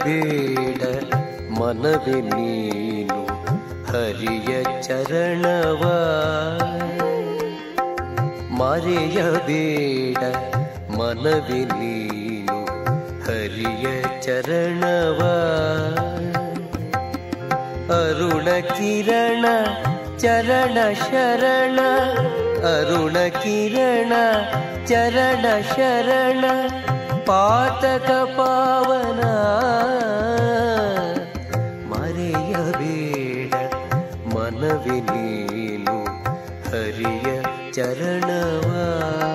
ಮರೆಯಬೇಡ ಮನವೇ ನೀನು ಹರಿಯ ಚರಣವ ಮರೆಯಬೇಡ ಮನವೇ ನೀನು ಹರಿಯ ಚರಣವ ಅರುಣ ಕಿರಣ ಚರಣ ಶರಣ ಅರುಣ ಕಿರಣ ಚರಣ ಶರಣ ಪಾತಕ ಪಾವನ ಮರೆಯಬೇಡ ಮನವಿ ನೀನು ಹರಿಯ ಚರಣವಾ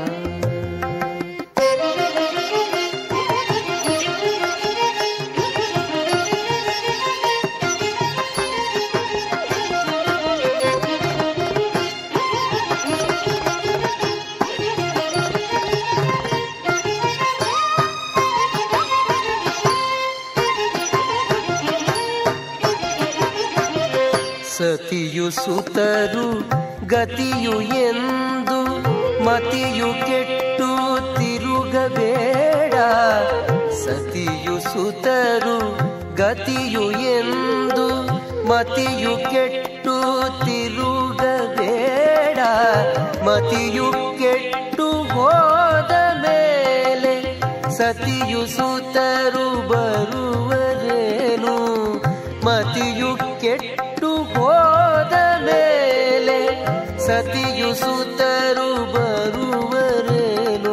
ಸತಿಯು ಸುತರು ಗತಿಯು ಎಂದು ಮತಿಯು ಕೆಟ್ಟು ತಿರುಗಬೇಡ ಸತಿಯು ಸುತರು ಗತಿಯು ಎಂದು ಮತಿಯು ಕೆಟ್ಟು ತಿರುಗಬೇಡ ಮತಿಯು ಕೆಟ್ಟು ಹೋದ ಮೇಲೆ ಸತಿಯು ಸುತರು ಬರುವರೇನು ಮತಿಯು ಕೆಟ್ಟು ಹೋದ ಮೇಲೆ ಸತಿಯು ಸುತರು ಬರುವರೇನು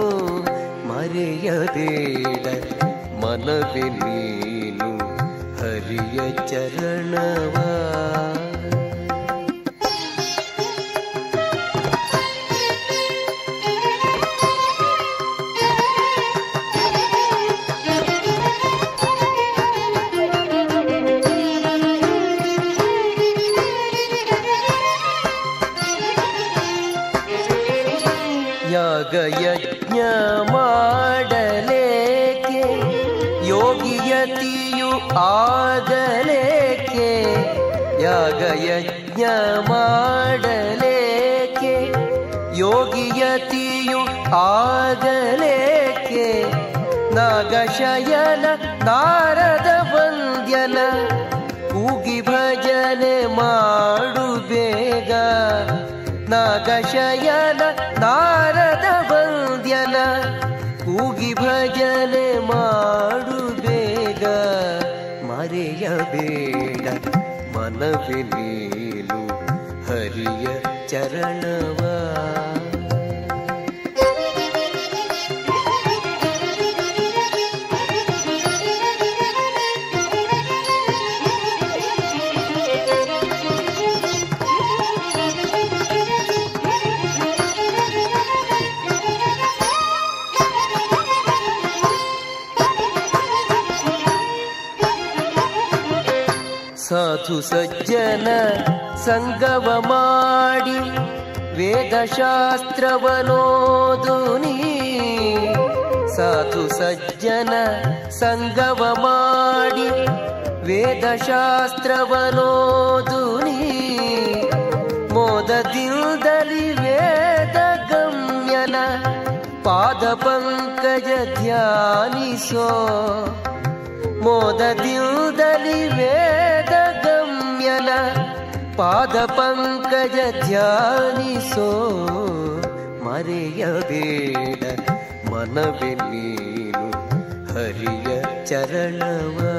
ಮರೆಯಬೇಡ ಮನವೇ ನೀನು ಹರಿಯ ಚರಣವಾ ಯಾಗಯಜ್ಞ ಮಾಡಲೇಕೆ ಯೋಗಿಯತಿಯು ಆಗಲೇಕೆ ಯಾಗಯಜ್ಞ ಮಾಡಲೇಕೆ ಯೋಗಿಯತಿಯು ಆಗಲೇಕೆ ನಾಗಶಯನ ನಾರದ ವಂದ್ಯನ ಕೂಗಿ ಭಜನೆ ಮಾಡು ಬೇಗ ನಾಗಶಯನ ನಾರದ ವಂದ್ಯನ ಕೂಗಿ ಭಜನೆ ಮಾಡು ಬೇಗ ಮರೆಯಬೇಡ ಮನವೇ ನೀನು ಹರಿಯ ಚರಣವಾ ಸಾಧು ಸಜ್ಜನ ಸಂಗವ ಮಾಡಿ ವೇದಶಾಸ್ತ್ರವನೋದು ನೀ ಸಾಧು ಸಜ್ಜನ ಸಂಗವ ಮಾಡಿ ವೇದಶಾಸ್ತ್ರವನೋದು ನೀ ಮೋದದಿಂದಲಿ ವೇದ ಗಮ್ಯನ ಪಾದ ಪಂಕಜ ಧ್ಯಾನಿಸೋ ಮೋದದಿಂದಲಿ ವೇದ ಗಮ್ಯನ ಪಾದ ಪಂಕಜ ಧ್ಯಾನಿಸೋ ಮರೆಯಬೇಡ ಮನವೇ ನೀನು ಹರಿಯ ಚರಣವಾ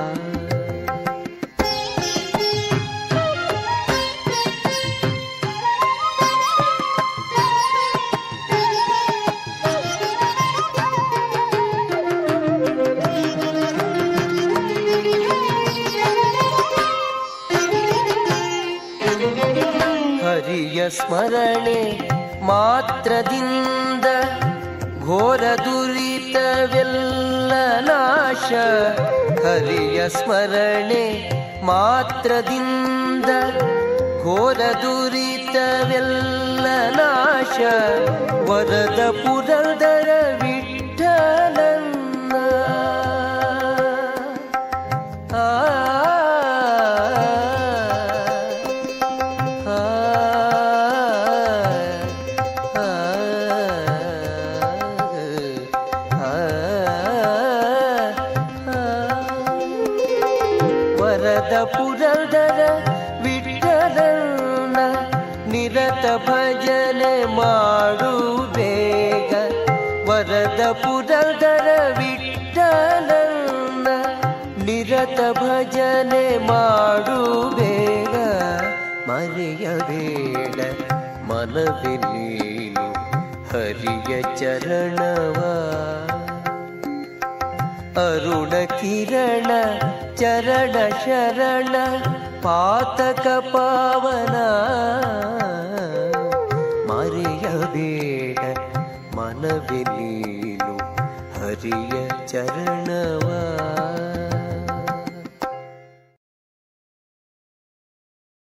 ಹರಿಯ ಸ್ಮರಣೆ ಮಾತ್ರದಿಂದ ಘೋರ ದುರಿತವೆಲ್ಲ ನಾಶ ಹರಿಯ ಸ್ಮರಣೆ ಮಾತ್ರದಿಂದ ಘೋರ ದುರಿತವೆಲ್ಲ ನಾಶ ವರದ ಪುರಂದರ ವಿಠಲನ್ನ ಆ ಆ ಆ ಆ ಪುರದರ ವಿಠಲನ್ನ ನಿರತ ಭಜನೆ ಮಾಡು ಬೇಗ ಮರೆಯಬೇಡ ಮನವಿ ನೀನು ಹರಿಯ ಚರಣವ ಅರುಣ ಕಿರಣ ಚರಣ ಶರಣ ಪಾತಕ ಪಾವನ ಮರೆಯಬೇಡ ಮನವಿ ನೀನು ಹರಿಯ ಚರಣವಾ